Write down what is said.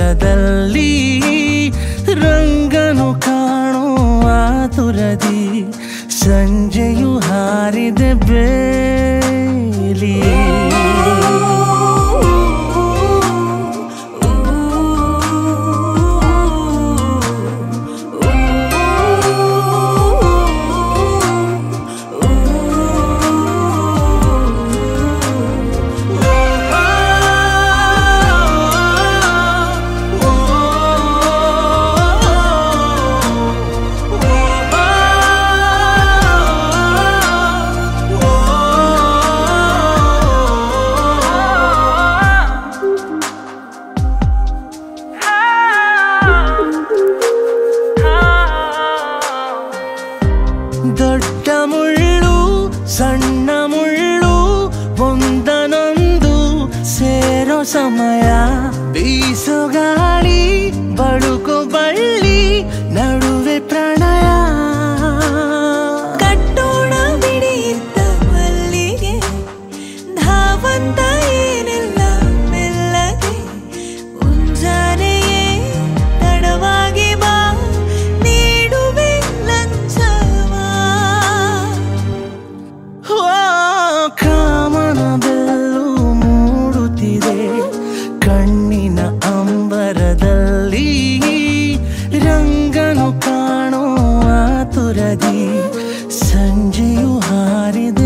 ಅಂಬರದಲ್ಲಿ ರಂಗನು ಕಾಣೋ ಆತುರದಿ ಸಂಜೆಯು ಹಾರಿದೆ ಬೇಲಿ ದೊಡ್ಡ ಮುಳ್ಳು ಸಣ್ಣ ಮುಳ್ಳು ಒಂದನೊಂದು ಸೇರೋ ಸಮಯ ಬೀಸೋ ಗಾಳಿ ಬಳುಕು ಬಳ್ಳಿ ನಡುವೆ ಪ್ರಣಯ ಕಟ್ಟೋಣ ಬಿಡಿಯಿದ್ದ ಮಲ್ಲಿಗೆ ಧಾವಂತ ಏನೆಲ್ಲ ಮೆಲ್ಲಗೆ ಮುಂಜಾನೆಯೇ ತಡವಾಗಿ ಬಾ ನೀಡುವೆ ಲಂಚವಾ ಓ, ಕಾಮನ ಬೆಲ್ಲು ಮೂಡುತ್ತಿದೆ ಕಣ್ಣಿನ ಅಂಬರದಲ್ಲಿ ರಂಗನು ಕಾಣೋ ಆತುರದಿ ಸಂಜೆಯು ಹಾರಿದೆ